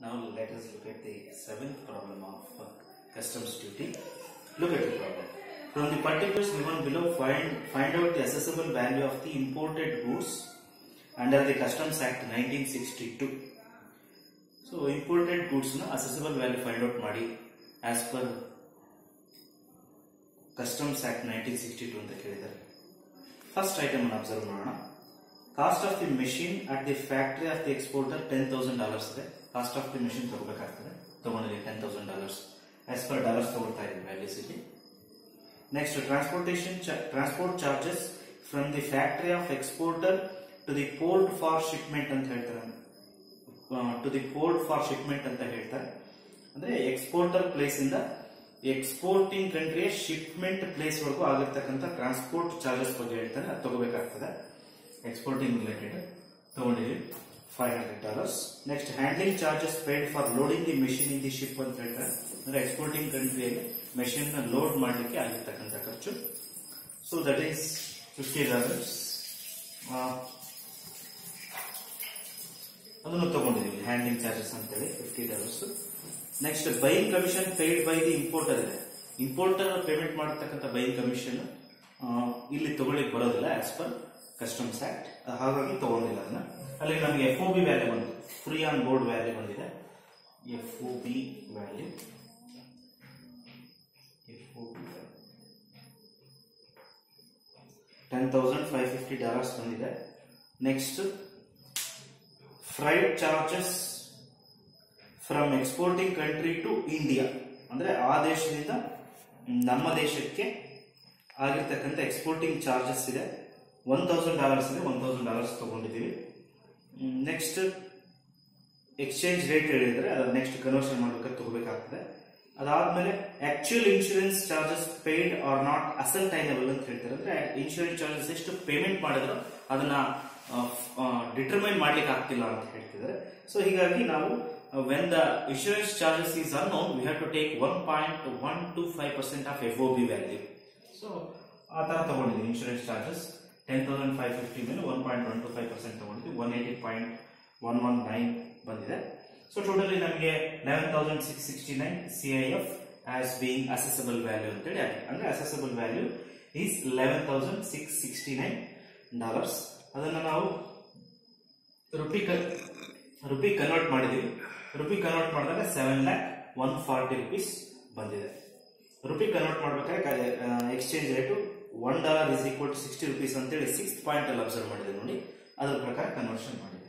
Now let us look at the seventh problem of uh, customs duty. Look at the problem. From the particulars given below, find find out the assessable value of the imported goods under the Customs Act 1962. So imported goods na assessable value find out ಮಾಡಿ as per Customs Act 1962 ಅಂತ ಕೇಳಿದ್ದಾರೆ first item ಅನ್ನು observe ಮಾಡೋಣ cost of the machine at the factory of the exporter ten thousand dollars ಇದೆ cost of the machine ತಗೋಬೇಕಾಗ್ತದೆ ತಗೊಂಡಿದೆ ten thousand dollars as per dollars ತಗೊಳ್ತಾ ಇದೆ ವ್ಯಾಲ್ಯೂಸ್ ಇಲ್ಲಿ next transportation transport charges from the factory of exporter to the port for shipment ಅಂತ ಹೇಳ್ತಾರೆ to the port for shipment ಅಂತ ಹೇಳ್ತಾರೆ ಅಂದ್ರೆ ಎಕ್ಸ್ಪೋರ್ಟರ್ ಪ್ಲೇಸ್ ಇಂದ ಎಕ್ಸ್ಪೋರ್ಟಿಂಗ್ ಕಂಟ್ರಿಯ ಶಿಪ್ಮೆಂಟ್ ಪ್ಲೇಸ್ ವರೆಗೂ ಆಗಿರ್ತಕ್ಕಂಥ ಟ್ರಾನ್ಸ್ಪೋರ್ಟ್ ಚಾರ್ಜಸ್ ಬಗ್ಗೆ ಹೇಳ್ತಾರೆ ಅದು ತಗೋಬೇಕಾಗ್ತದೆ ಎಕ್ಸ್ಪೋರ್ಟಿಂಗ್ ರಿಲೇಟೆಡ್ ತಗೊಂಡಿದ್ವಿ five hundred dollars next handling charges paid for loading the machine in the ship ಅಂತ ಹೇಳ್ತಾರೆ ಅಂದ್ರೆ ಎಕ್ಸ್ಪೋರ್ಟಿಂಗ್ ಕಂಟ್ರಿಯಲ್ಲಿ ಮೆಷಿನ್ ನ ಲೋಡ್ ಮಾಡಲಿಕ್ಕೆ ಆಗಿರ್ತಕ್ಕಂಥ ಖರ್ಚು so that is fifty dollars ಅದನ್ನು ತಗೊಂಡಿದ್ದೀವಿ ಹ್ಯಾಂಡ್ಲಿಂಗ್ ಚಾರ್ಜಸ್ ಅಂತೇಳಿ fifty dollars next buying commission paid by the importer ಇದೆ ಇಂಪೋರ್ಟರ್ ಪೇಮೆಂಟ್ ಮಾಡತಕ್ಕಂಥ ಬೈಯಿಂಗ್ ಕಮಿಷನ್ ಇಲ್ಲಿ ತಗೊಳ್ಳಿಕ್ ಬರೋದಿಲ್ಲ ಆಸ್ ಪರ್ ಕಸ್ಟಮ್ಸ್ ಆಕ್ಟ್ ಹಾಗಾಗಿ ತಗೊಂಡಿಲ್ಲ ಅದನ್ನ ಅಲ್ಲಿ ನಮಗೆ ಎಫ್ ಒ ಬಿ ವ್ಯಾಲ್ಯೂ ಬಂತು ಫ್ರೀ ಆನ್ ಬೋರ್ಡ್ ವ್ಯಾಲ್ಯೂ ಬಂದಿದೆ F O B value F O B ten thousand five fifty dollars ಬಂದಿದೆ next freight charges from exporting country to India ಅಂದ್ರೆ ಆ ದೇಶದಿಂದ ನಮ್ಮ ದೇಶಕ್ಕೆ ಆಗಿರ್ತಕ್ಕಂಥ ಎಕ್ಸ್ಪೋರ್ಟಿಂಗ್ ಚಾರ್ಜಸ್ ಇದೆ ಒನ್ ತೌಸಂಡ್ ಡಾಲರ್ಸ್ ಇದೆ ಒನ್ ತೌಸಂಡ್ ಡಾಲರ್ಸ್ ತಗೊಂಡಿದ್ದೀವಿ ನೆಕ್ಸ್ಟ್ ಎಕ್ಸ್ಚೇಂಜ್ ರೇಟ್ ಹೇಳಿದ್ರೆ ಅದರ ನೆಕ್ಸ್ಟ್ ಕನ್ವರ್ಷನ್ ಮಾಡ್ಬೇಕಾದ್ರೆ ತಗೋಬೇಕಾಗ್ತದೆ ಅದಾದ್ಮೇಲೆ actual insurance charges paid are not ascertainable ಅಂತ ಹೇಳ್ತಾರೆ ಅಂದ್ರೆ ಇನ್ಶೂರೆನ್ಸ್ ಚಾರ್ಜಸ್ ಎಷ್ಟು ಪೇಮೆಂಟ್ ಮಾಡಿದ್ರು ಅದನ್ನ ಡಿಟರ್ಮೈನ್ ಮಾಡ್ಲಿಕ್ಕೆ ಆಗ್ತಿಲ್ಲ ಅಂತ ಹೇಳ್ತಿದ್ದಾರೆ ಸೊ ಹೀಗಾಗಿ ನಾವು when the insurance charges is unknown we have to take one point one two five percent of F O B value so ಆ ತರ ತಗೊಂಡಿದ್ದೀವಿ insurance charges ten thousand five fifty ಮೇಲೆ one point one two five percent ತಗೊಂಡಿದ್ವಿ one eighty point one one nine ಬಂದಿದೆ so totally ನಮಗೆ eleven thousand six sixty nine C I F as being assessable value ಅಂತೇಳಿ ಆಗಿದೆ ಅಂದ್ರೆ assessable value is eleven thousand six sixty nine dollars ಅದನ್ನ ನಾವು rupee rupee convert ಮಾಡಿದೀವಿ rupee convert ಮಾಡಿದಾಗ seven lakh one forty rupees ಬಂದಿದೆ rupee convert ಮಾಡ್ಬೇಕಾದ್ರೆ exchange rate one dollar is equal to sixty rupees ಅಂತೇಳಿ ಸಿಕ್ಸ್ ಪಾಯಿಂಟ್ ಅಲ್ಲಿ observe ಮಾಡಿದೆ ನೋಡಿ ಅದ್ರ ಪ್ರಕಾರ ಕನ್ವರ್ಷನ್ ಮಾಡಿ